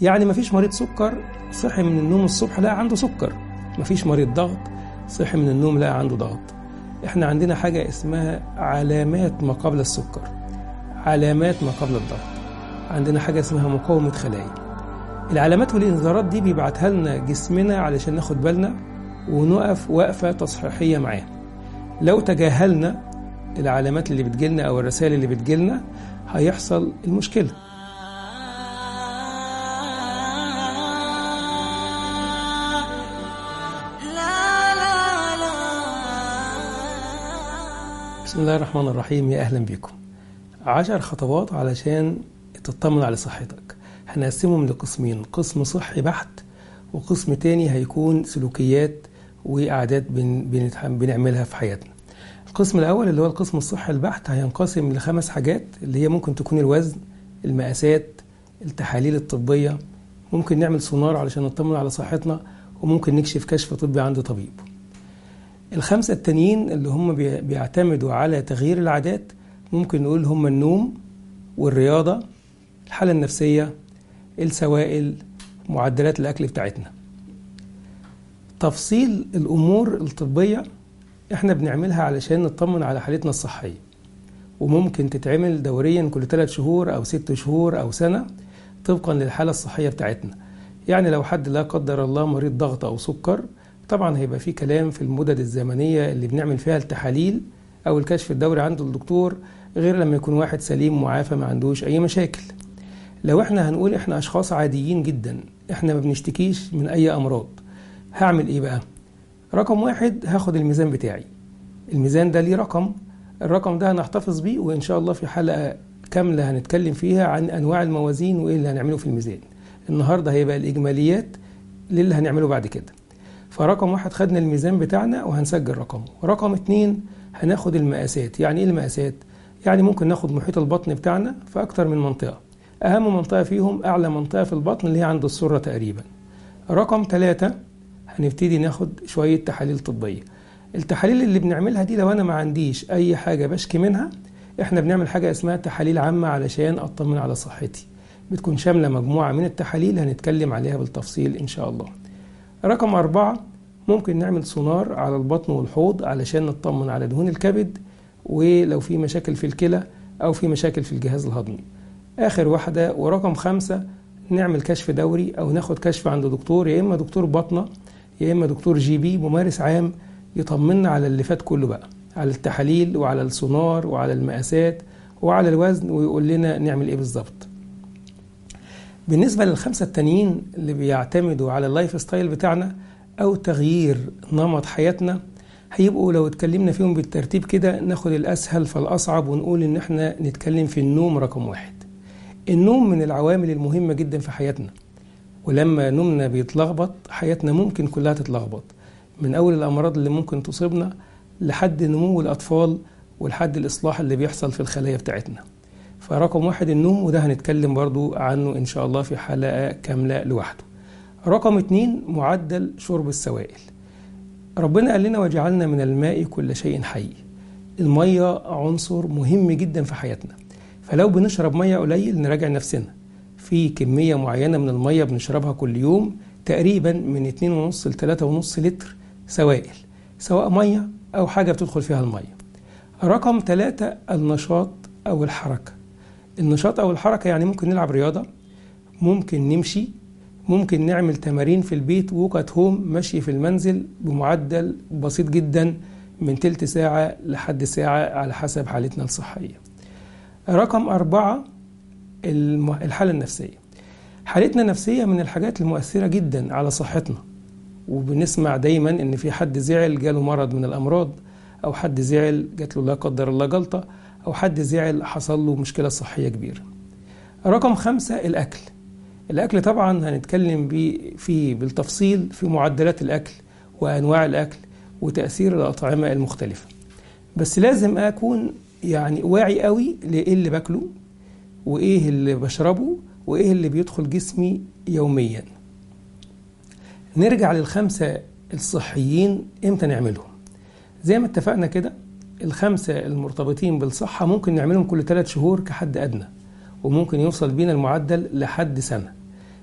يعني مفيش مريض سكر صحي من النوم الصبح لقى عنده سكر مفيش مريض ضغط صحي من النوم لقى عنده ضغط احنا عندنا حاجة اسمها علامات ما قبل السكر علامات ما قبل الضغط عندنا حاجة اسمها مقاومة خلايا العلامات والإنذارات دي بيبعتها لنا جسمنا علشان ناخد بالنا ونقف وقفة تصحيحية معاه لو تجاهلنا العلامات اللي بتجيلنا أو الرسائل اللي بتجيلنا هيحصل المشكلة بسم الله الرحمن الرحيم يا أهلا بكم عشر خطوات علشان تطمن على صحتك هنقسمهم لقسمين قسم صحي بحت وقسم تاني هيكون سلوكيات وعادات بن بنعملها في حياتنا القسم الأول اللي هو القسم الصحي البحت هينقسم لخمس حاجات اللي هي ممكن تكون الوزن المقاسات التحاليل الطبية ممكن نعمل سونار علشان نطمن على صحتنا وممكن نكشف كشف طبي عند طبيب الخمسة التانيين اللي هم بيعتمدوا على تغيير العادات ممكن نقول هم النوم والرياضة الحالة النفسية السوائل معدلات الأكل بتاعتنا تفصيل الأمور الطبية احنا بنعملها علشان نطمن على حالتنا الصحية وممكن تتعمل دوريا كل 3 شهور أو 6 شهور أو سنة طبقا للحالة الصحية بتاعتنا يعني لو حد لا قدر الله مريض ضغط أو سكر طبعا هيبقى في كلام في المدد الزمنية اللي بنعمل فيها التحاليل أو الكشف الدوري عند الدكتور غير لما يكون واحد سليم معافى ما عندوش أي مشاكل لو احنا هنقول احنا أشخاص عاديين جدا احنا ما بنشتكيش من أي أمراض هعمل إيه بقى؟ رقم واحد هاخد الميزان بتاعي الميزان ده ليه رقم الرقم ده هنحتفظ بيه وإن شاء الله في حلقة كاملة هنتكلم فيها عن أنواع الموازين وإيه اللي هنعمله في الميزان النهاردة هيبقى الإجماليات للي هنعمله بعد كده فرقم واحد خدنا الميزان بتاعنا وهنسجل رقمه رقم اتنين هناخد المقاسات يعني ايه المقاسات يعني ممكن ناخد محيط البطن بتاعنا في اكتر من منطقة اهم منطقة فيهم اعلى منطقة في البطن اللي هي عند السرة تقريبا رقم ثلاثة هنبتدي ناخد شوية تحاليل طبية التحاليل اللي بنعملها دي لو انا ما عنديش اي حاجة بشكي منها احنا بنعمل حاجة اسمها تحاليل عامة علشان اطمن على صحتي بتكون شاملة مجموعة من التحاليل هنتكلم عليها بالتفصيل ان شاء الله رقم أربعة ممكن نعمل سونار على البطن والحوض علشان نطمن على دهون الكبد ولو في مشاكل في الكلى أو في مشاكل في الجهاز الهضمي آخر واحدة ورقم خمسة نعمل كشف دوري أو ناخد كشف عند دكتور يا إما دكتور بطنة يا إما دكتور جي بي ممارس عام يطمنا على اللي فات كله بقى على التحاليل وعلى السونار وعلى المقاسات وعلى الوزن ويقول لنا نعمل إيه بالظبط بالنسبة للخمسة التانيين اللي بيعتمدوا على اللايف ستايل بتاعنا أو تغيير نمط حياتنا هيبقوا لو اتكلمنا فيهم بالترتيب كده ناخد الأسهل فالأصعب ونقول إن احنا نتكلم في النوم رقم واحد النوم من العوامل المهمة جدا في حياتنا ولما نومنا بيتلخبط حياتنا ممكن كلها تتلخبط من أول الأمراض اللي ممكن تصيبنا لحد نمو الأطفال ولحد الإصلاح اللي بيحصل في الخلايا بتاعتنا فرقم واحد النوم وده هنتكلم برضو عنه إن شاء الله في حلقة كاملة لوحده رقم اتنين معدل شرب السوائل ربنا قال لنا وجعلنا من الماء كل شيء حي المية عنصر مهم جدا في حياتنا فلو بنشرب مية قليل نراجع نفسنا في كمية معينة من المية بنشربها كل يوم تقريبا من 2.5 ل 3.5 لتر سوائل سواء مية أو حاجة بتدخل فيها المية رقم ثلاثة النشاط أو الحركة النشاط أو الحركة يعني ممكن نلعب رياضة ممكن نمشي ممكن نعمل تمارين في البيت ووك ات هوم مشي في المنزل بمعدل بسيط جدا من تلت ساعة لحد ساعة على حسب حالتنا الصحية رقم أربعة الحالة النفسية حالتنا النفسية من الحاجات المؤثرة جدا على صحتنا وبنسمع دايما ان في حد زعل جاله مرض من الامراض او حد زعل جات له لا قدر الله جلطة او حد زعل حصل له مشكلة صحية كبيرة رقم خمسة الاكل الاكل طبعا هنتكلم فيه بالتفصيل في معدلات الاكل وانواع الاكل وتاثير الاطعمه المختلفه بس لازم اكون يعني واعي قوي لايه اللي باكله وايه اللي بشربه وايه اللي بيدخل جسمي يوميا نرجع للخمسه الصحيين امتى نعملهم زي ما اتفقنا كده الخمسه المرتبطين بالصحه ممكن نعملهم كل ثلاث شهور كحد ادنى وممكن يوصل بينا المعدل لحد سنة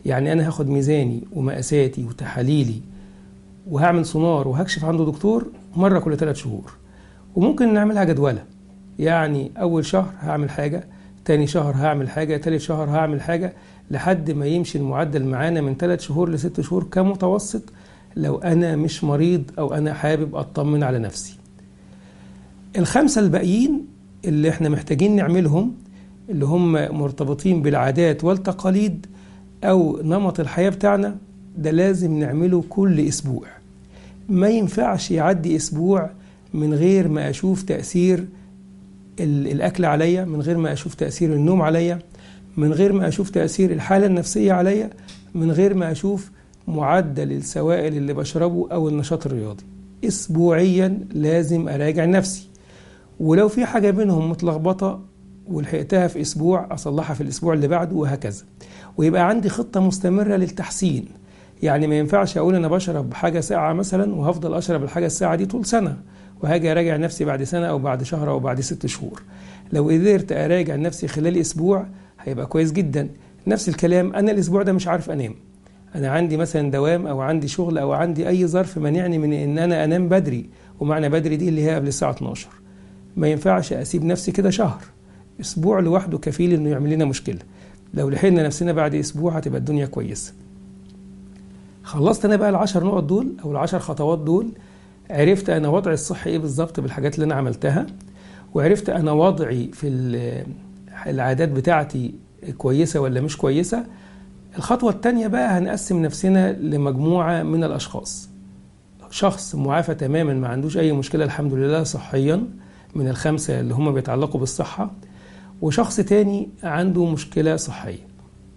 يعني أنا هاخد ميزاني ومقاساتي وتحاليلي وهعمل سونار وهكشف عنده دكتور مرة كل ثلاث شهور وممكن نعملها جدولة يعني أول شهر هعمل حاجة تاني شهر هعمل حاجة تالت شهر هعمل حاجة لحد ما يمشي المعدل معانا من ثلاث شهور لست شهور كمتوسط لو أنا مش مريض أو أنا حابب أطمن على نفسي الخمسة الباقيين اللي احنا محتاجين نعملهم اللي هم مرتبطين بالعادات والتقاليد أو نمط الحياة بتاعنا ده لازم نعمله كل أسبوع ما ينفعش يعدي أسبوع من غير ما أشوف تأثير الأكل عليا من غير ما أشوف تأثير النوم عليا من غير ما أشوف تأثير الحالة النفسية عليا من غير ما أشوف معدل السوائل اللي بشربه أو النشاط الرياضي أسبوعيا لازم أراجع نفسي ولو في حاجة منهم متلخبطة ولحقتها في أسبوع أصلحها في الأسبوع اللي بعده وهكذا ويبقى عندي خطة مستمرة للتحسين يعني ما ينفعش أقول أنا بشرب حاجة ساعة مثلا وهفضل أشرب الحاجة الساعة دي طول سنة وهاجي أراجع نفسي بعد سنة أو بعد شهر أو بعد ست شهور لو قدرت أراجع نفسي خلال أسبوع هيبقى كويس جدا نفس الكلام أنا الأسبوع ده مش عارف أنام أنا عندي مثلا دوام أو عندي شغل أو عندي أي ظرف مانعني من إن أنا أنام بدري ومعنى بدري دي اللي هي قبل الساعة 12 ما ينفعش أسيب نفسي كده شهر أسبوع لوحده كفيل إنه يعمل لنا مشكلة لو لحقنا نفسنا بعد أسبوع هتبقى الدنيا كويسة خلصت أنا بقى العشر نقط دول أو العشر خطوات دول عرفت أنا وضعي الصحي إيه بالظبط بالحاجات اللي أنا عملتها وعرفت أنا وضعي في العادات بتاعتي كويسة ولا مش كويسة الخطوة التانية بقى هنقسم نفسنا لمجموعة من الأشخاص شخص معافى تماما ما عندوش أي مشكلة الحمد لله صحيا من الخمسة اللي هم بيتعلقوا بالصحة وشخص تاني عنده مشكلة صحية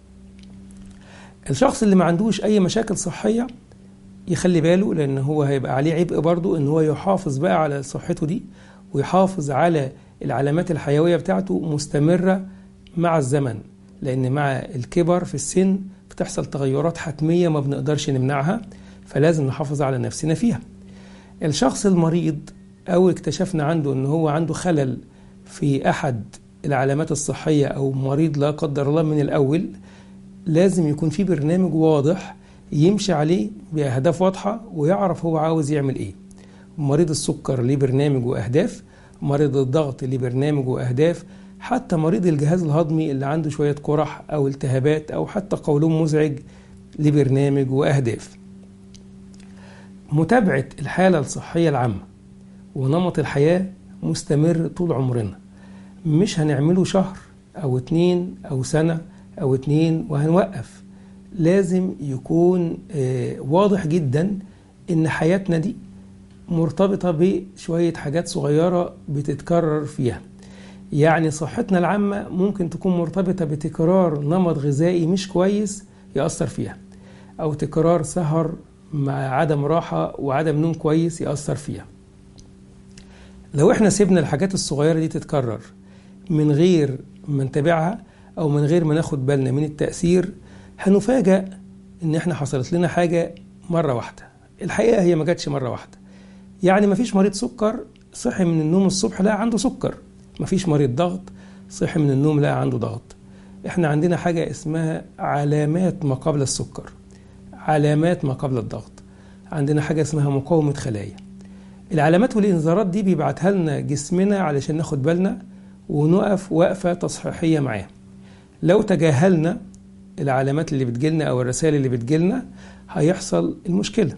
الشخص اللي ما عندوش أي مشاكل صحية يخلي باله لأن هو هيبقى عليه عبء برضه إن هو يحافظ بقى على صحته دي ويحافظ على العلامات الحيوية بتاعته مستمرة مع الزمن لأن مع الكبر في السن بتحصل تغيرات حتمية ما بنقدرش نمنعها فلازم نحافظ على نفسنا فيها الشخص المريض أو اكتشفنا عنده أنه هو عنده خلل في أحد العلامات الصحية أو مريض لا قدر الله من الأول لازم يكون في برنامج واضح يمشي عليه بأهداف واضحة ويعرف هو عاوز يعمل إيه مريض السكر ليه برنامج وأهداف مريض الضغط ليه برنامج وأهداف حتى مريض الجهاز الهضمي اللي عنده شوية قرح أو التهابات أو حتى قولون مزعج ليه برنامج وأهداف متابعة الحالة الصحية العامة ونمط الحياة مستمر طول عمرنا مش هنعمله شهر أو اتنين أو سنة أو اتنين وهنوقف لازم يكون واضح جدا إن حياتنا دي مرتبطة بشوية حاجات صغيرة بتتكرر فيها يعني صحتنا العامة ممكن تكون مرتبطة بتكرار نمط غذائي مش كويس يأثر فيها أو تكرار سهر مع عدم راحة وعدم نوم كويس يأثر فيها لو احنا سيبنا الحاجات الصغيرة دي تتكرر من غير ما نتابعها أو من غير ما ناخد بالنا من التأثير هنفاجأ إن احنا حصلت لنا حاجة مرة واحدة الحقيقة هي ما جاتش مرة واحدة يعني ما فيش مريض سكر صحي من النوم الصبح لا عنده سكر ما فيش مريض ضغط صحي من النوم لا عنده ضغط احنا عندنا حاجة اسمها علامات ما قبل السكر علامات ما قبل الضغط عندنا حاجة اسمها مقاومة خلايا العلامات والإنذارات دي بيبعتها لنا جسمنا علشان ناخد بالنا ونقف وقفة تصحيحية معاه لو تجاهلنا العلامات اللي بتجيلنا أو الرسائل اللي بتجيلنا هيحصل المشكلة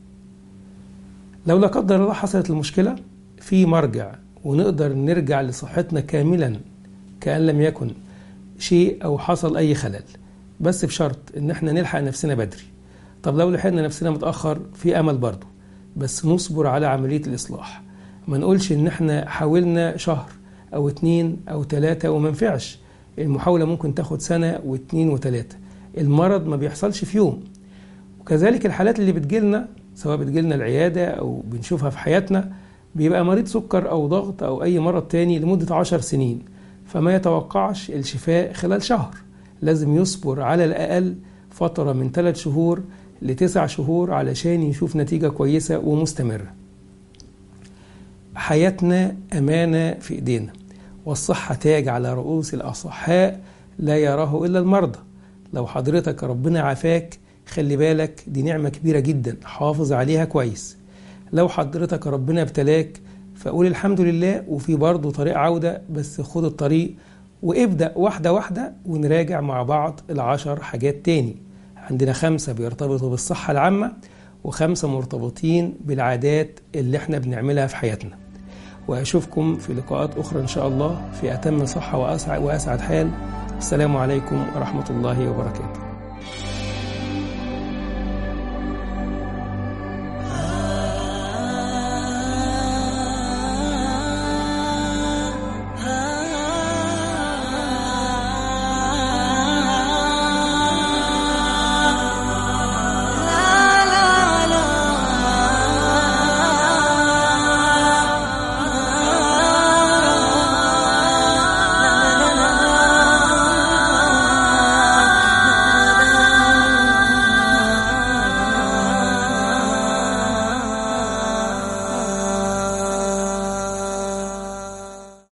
لو لا قدر الله حصلت المشكلة في مرجع ونقدر نرجع لصحتنا كاملا كأن لم يكن شيء أو حصل أي خلل بس بشرط إن احنا نلحق نفسنا بدري طب لو لحقنا نفسنا متأخر في أمل برضه بس نصبر على عملية الإصلاح ما نقولش إن احنا حاولنا شهر أو اتنين أو تلاتة وما نفعش المحاولة ممكن تاخد سنة واتنين وتلاتة المرض ما بيحصلش في يوم وكذلك الحالات اللي بتجيلنا سواء بتجيلنا العيادة أو بنشوفها في حياتنا بيبقى مريض سكر أو ضغط أو أي مرض تاني لمدة عشر سنين فما يتوقعش الشفاء خلال شهر لازم يصبر على الأقل فترة من ثلاث شهور لتسع شهور علشان يشوف نتيجة كويسة ومستمرة حياتنا أمانة في إيدينا والصحة تاج على رؤوس الأصحاء لا يراه إلا المرضى لو حضرتك ربنا عافاك خلي بالك دي نعمة كبيرة جدا حافظ عليها كويس لو حضرتك ربنا ابتلاك فقول الحمد لله وفي برضه طريق عودة بس خد الطريق وابدأ واحدة واحدة ونراجع مع بعض العشر حاجات تاني عندنا خمسة بيرتبطوا بالصحة العامة وخمسة مرتبطين بالعادات اللي احنا بنعملها في حياتنا وأشوفكم في لقاءات أخرى إن شاء الله في أتم صحة وأسعد, وأسعد حال السلام عليكم ورحمة الله وبركاته